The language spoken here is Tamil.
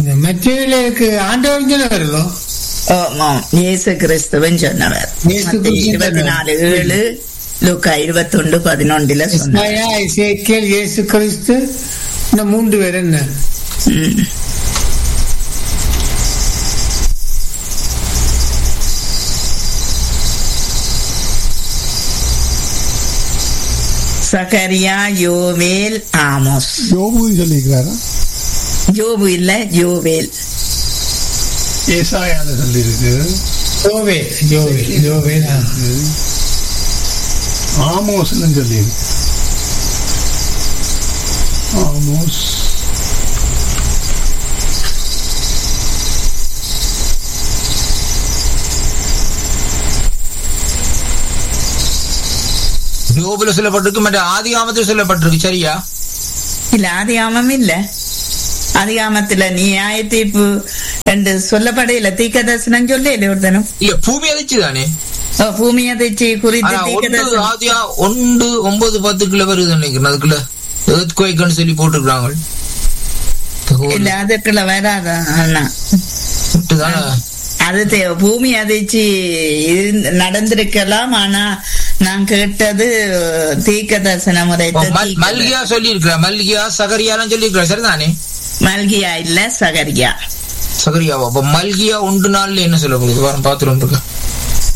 இந்த மெத்தேலுக்கு ஆண்டவர் தானே வருதோ ஆமாம் இயேசு கிறிஸ்துவன் சொன்னவர் இயேசு மத்தேயு கிறிஸ்து இருபத்தி நாலு ஏழு லூக்கா இருபத்தொண்டு பதினொன்றுல சொன்னார் இஸ்மாயா இசேக்கியல் இயேசு கிறிஸ்து இந்த மூன்று பேர் என்ன ம். சகரியா யோவேல் ஆமோஸ் யோபுன்னு சொல்லியிருக்கிறாரா யோபு இல்ல யோவேல் ஏசாயால சொல்லியிருக்கு யோவே யோவே யோவே தான். ஆமோஸ்னு சொல்லியிருக்கு ஆமோஸ் யோபுல சொல்லப்பட்டிருக்கு மற்ற ஆதி ஆமத்தில் சொல்லப்பட்டிருக்கு சரியா இல்ல அதிகாமம் இல்ல அதிகாமத்துல நியாய தீர்ப்பு என்று சொல்லப்படையில தீக்க தரிசனம் சொல்லல ஒருத்தனும் இல்ல பூமி அதிர்ச்சி தானே ஓ, பூமி அதிர்ச்சி குறித்து ஆனா தீக்க ஒன்று தரிசனம் ஆதியா ஒன்று ஒன்பது பத்துக்குள்ள வருது நினைக்கிறேன் அதுக்குள்ள earthquake-ன்னு சொல்லி போட்டிருக்காங்க இல்ல அதுக்குள்ள வராதா அண்ணா விட்டுதானே அது தே- பூமி அதிர்ச்சி இருந்து- நடந்திருக்கலாம் ஆனா நான் கேட்டது தீக்க தரிசன முறை ஓ, மல்- மல்கியா சொல்லி இருக்கிற மல்கியா சகரியாலாம் சொல்லி இருக்கிற சரிதானே மல்கியா இல்ல சகரியா சகரியாவா அப்ப மல்கியா ஒன்று நாள்ல என்ன சொல்லப்படுது வாரம் பாத்துட்டு இருக்கேன்